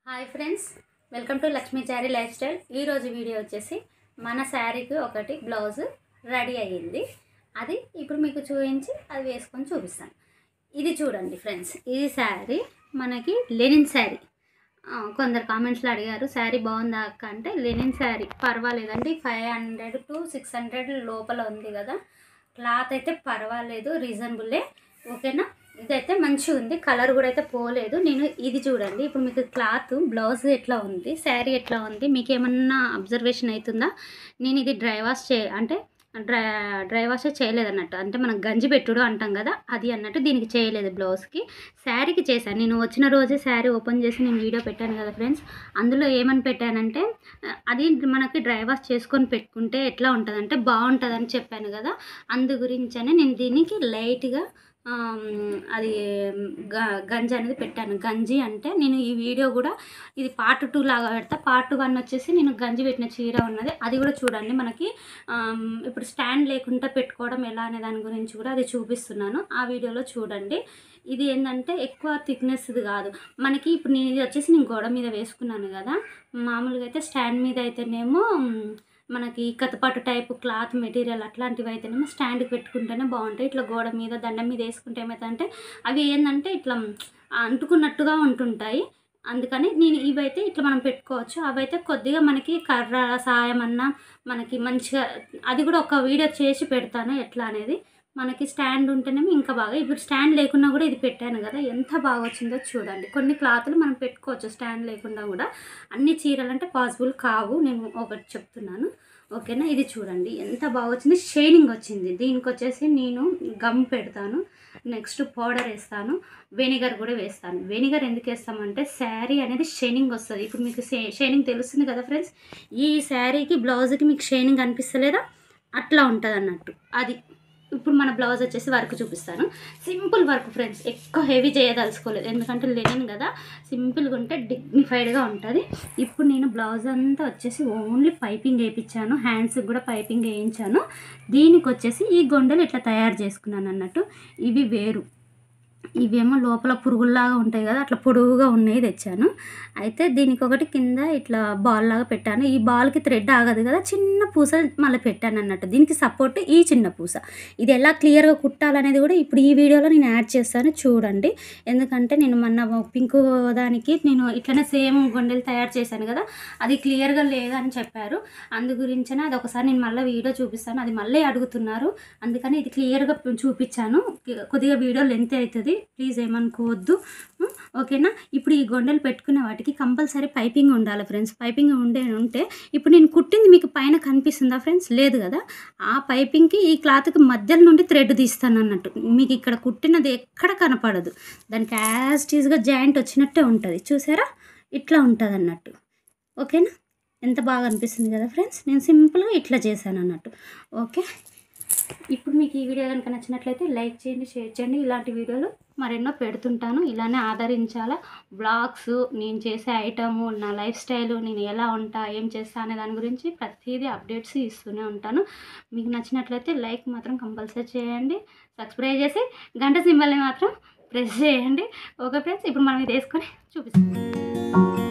hi friends welcome to Lakshmi Chari lifestyle ఈరోజు video వచ్చేసి మన శారీకి ఒకటి బ్లౌజ్ రెడీ అయ్యింది అది ఇప్పుడు మీకు చూపించి అది వేసుకొని చూపిస్తాను ఇది చూడండి ఫ్రెండ్స్ ఇది శారీ మనకి లెనిన్ శారీ ఆ, కొందరు కామెంట్స్లో అడిగారు శారీ బాగుందా అక్క అంటే లెనిన్ శారీ పర్వాలేదండి five hundred to six hundred లోపల ఉంది కదా క్లాత్ అయితే పర్వాలేదు రీజనబుల్లే ఓకేనా ఇదైతే మంచిగా ఉంది కలర్ కూడా అయితే పోలేదు నేను ఇది చూడండి ఇప్పుడు మీకు క్లాత్ బ్లౌజ్ ఎట్లా ఉంది శారీ ఎట్లా ఉంది మీకు ఏమన్నా అబ్జర్వేషన్ అవుతుందా నేను ఇది డ్రై వాష్ చే అంటే డ్రై డ్రై వాష్ చేయలేదు అన్నట్టు అంటే మనం గంజి పెట్టుడు అంటాం కదా అది అన్నట్టు దీనికి చేయలేదు బ్లౌజ్కి శారీకి చేశాను నేను వచ్చిన రోజే శారీ ఓపెన్ చేసి నేను వీడియో పెట్టాను కదా ఫ్రెండ్స్ అందులో ఏమని పెట్టానంటే ఆ, అది మనకి డ్రై వాష్ చేసుకొని పెట్టుకుంటే ఎట్లా ఉంటుందంటే బాగుంటుందని చెప్పాను కదా అందు గురించనే నేను దీనికి లైట్గా ఆమ్, అది గ గంజి అనేది పెట్టాను గంజి అంటే నేను ఈ వీడియో కూడా ఇది పార్ట్ టూ లాగా పెడతా పార్ట్ వన్ వచ్చేసి నేను గంజి పెట్టిన చీర ఉన్నది అది కూడా చూడండి మనకి ఆమ్, ఇప్పుడు స్టాండ్ లేకుండా పెట్టుకోవడం ఎలా అనే దాని గురించి కూడా అది చూపిస్తున్నాను ఆ వీడియోలో చూడండి ఇది ఏంటంటే ఎక్కువ థిక్నెస్ది కాదు మనకి ఇప్పుడు నేను ఇది వచ్చేసి నేను గోడ మీద వేసుకున్నాను కదా మామూలుగా అయితే స్టాండ్ మీద అయితేనేమో మ్, మనకి కథపాటు టైప్ క్లాత్ మెటీరియల్ అట్లాంటివి అయితేనేమో స్టాండ్కి పెట్టుకుంటేనే బాగుంటాయి ఇట్లా గోడ మీద దండం మీద వేసుకుంటే ఏమవుతుందంటే అవి ఏంటంటే ఇట్లా అంటుకున్నట్టుగా ఉంటుంటాయి అందుకని నేను ఇవైతే ఇట్లా మనం పెట్టుకోవచ్చు అవైతే కొద్దిగా మనకి కర్ర సాయం అన్నా మనకి మంచిగా అది కూడా ఒక వీడియో చేసి పెడతాను ఎట్లా అనేది మనకి స్టాండ్ ఉంటేనేమో ఇంకా బాగా ఇప్పుడు స్టాండ్ లేకున్నా కూడా ఇది పెట్టాను కదా ఎంత బాగా వచ్చిందో చూడండి కొన్ని క్లాతులు మనం పెట్టుకోవచ్చు స్టాండ్ లేకుండా కూడా అన్ని చీరలు అంటే పాసిబుల్ కావు నేను ఒకటి చెప్తున్నాను ఓకేనా ఇది చూడండి ఎంత బాగా వచ్చింది షైనింగ్ వచ్చింది దీనికి వచ్చేసి నేను గమ్ పెడతాను నెక్స్ట్ పౌడర్ వేస్తాను వెనిగర్ కూడా వేస్తాను వెనిగర్ ఎందుకు వేస్తామంటే శారీ అనేది షైనింగ్ వస్తుంది ఇప్పుడు మీకు షైనింగ్ తెలుస్తుంది కదా ఫ్రెండ్స్ ఈ శారీకి బ్లౌజ్కి మీకు షైనింగ్ అనిపిస్తలేదా అట్లా ఉంటుంది అన్నట్టు అది ఇప్పుడు మన బ్లౌజ్ వచ్చేసి వర్క్ చూపిస్తాను సింపుల్ వర్క్ ఫ్రెండ్స్ ఎక్కువ హెవీ చేయదలుచుకోలేదు ఎందుకంటే లెనిన్ కదా సింపుల్గా ఉంటే డిగ్నిఫైడ్గా ఉంటుంది ఇప్పుడు నేను బ్లౌజ్ అంతా వచ్చేసి ఓన్లీ పైపింగ్ వేయించాను హ్యాండ్స్కి కూడా పైపింగ్ వేయించాను దీనికి వచ్చేసి ఈ గొండలు ఇట్లా తయారు చేసుకున్నాను అన్నట్టు ఇవి వేరు ఇవేమో లోపల పురుగుల్లాగా ఉంటాయి కదా అట్లా పొడుగుగా ఉన్నాయి తెచ్చాను అయితే దీనికి ఒకటి కింద ఇట్లా బాల్ లాగా పెట్టాను ఈ బాల్కి థ్రెడ్ ఆగదు కదా చిన్న పూస మళ్ళీ పెట్టాను అన్నట్టు దీనికి సపోర్ట్ ఈ చిన్న పూస ఇది ఎలా క్లియర్గా కుట్టాలనేది కూడా ఇప్పుడు ఈ వీడియోలో నేను యాడ్ చేస్తాను చూడండి ఎందుకంటే నేను మొన్న పింక్ దానికి నేను ఇట్లనే సేమ్ గొండెలు తయారు చేశాను కదా అది క్లియర్గా లేదని చెప్పారు అందు గురించనే అది ఒకసారి నేను మళ్ళీ వీడియో చూపిస్తాను అది మళ్ళీ అడుగుతున్నారు అందుకని ఇది క్లియర్గా చూపించాను కొద్దిగా వీడియో లెంత్ అవుతుంది ప్లీజ్ ఏమనుకోవద్దు ఉం, ఓకేనా ఇప్పుడు ఈ గొండలు పెట్టుకునే వాటికి కంపల్సరీ పైపింగ్ ఉండాలి ఫ్రెండ్స్ పైపింగ్ ఉండే ఉంటే ఇప్పుడు నేను కుట్టింది మీకు పైన కనిపిస్తుందా ఫ్రెండ్స్ లేదు కదా ఆ పైపింగ్కి ఈ క్లాత్కి మధ్యలో నుండి థ్రెడ్ తీస్తాను అన్నట్టు మీకు ఇక్కడ కుట్టినది ఎక్కడ కనపడదు దానికి యాజ్ టీజ్గా జాయింట్ వచ్చినట్టే ఉంటుంది చూసారా ఇట్లా ఉంటుంది అన్నట్టు ఓకేనా ఎంత బాగా అనిపిస్తుంది కదా ఫ్రెండ్స్ నేను సింపుల్గా ఇట్లా చేశాను అన్నట్టు ఓకే ఇప్పుడు మీకు ఈ వీడియో కనుక నచ్చినట్లయితే లైక్ చేయండి షేర్ చేయండి ఇలాంటి వీడియోలు మరెన్నో పెడుతుంటాను ఇలానే ఆదరించాలా బ్లాగ్స్ నేను చేసే ఐటము నా లైఫ్ స్టైల్ నేను ఎలా ఉంటా ఏం చేస్తా అనే దాని గురించి ప్రతిదీ అప్డేట్స్ ఇస్తూనే ఉంటాను మీకు నచ్చినట్లయితే లైక్ మాత్రం కంపల్సరీ చేయండి సబ్స్క్రైబ్ చేసి గంట సింబల్ని మాత్రం ప్రెస్ చేయండి ఓకే ఫ్రెండ్స్ ఇప్పుడు మనం ఇది వేసుకొని చూపిస్తాం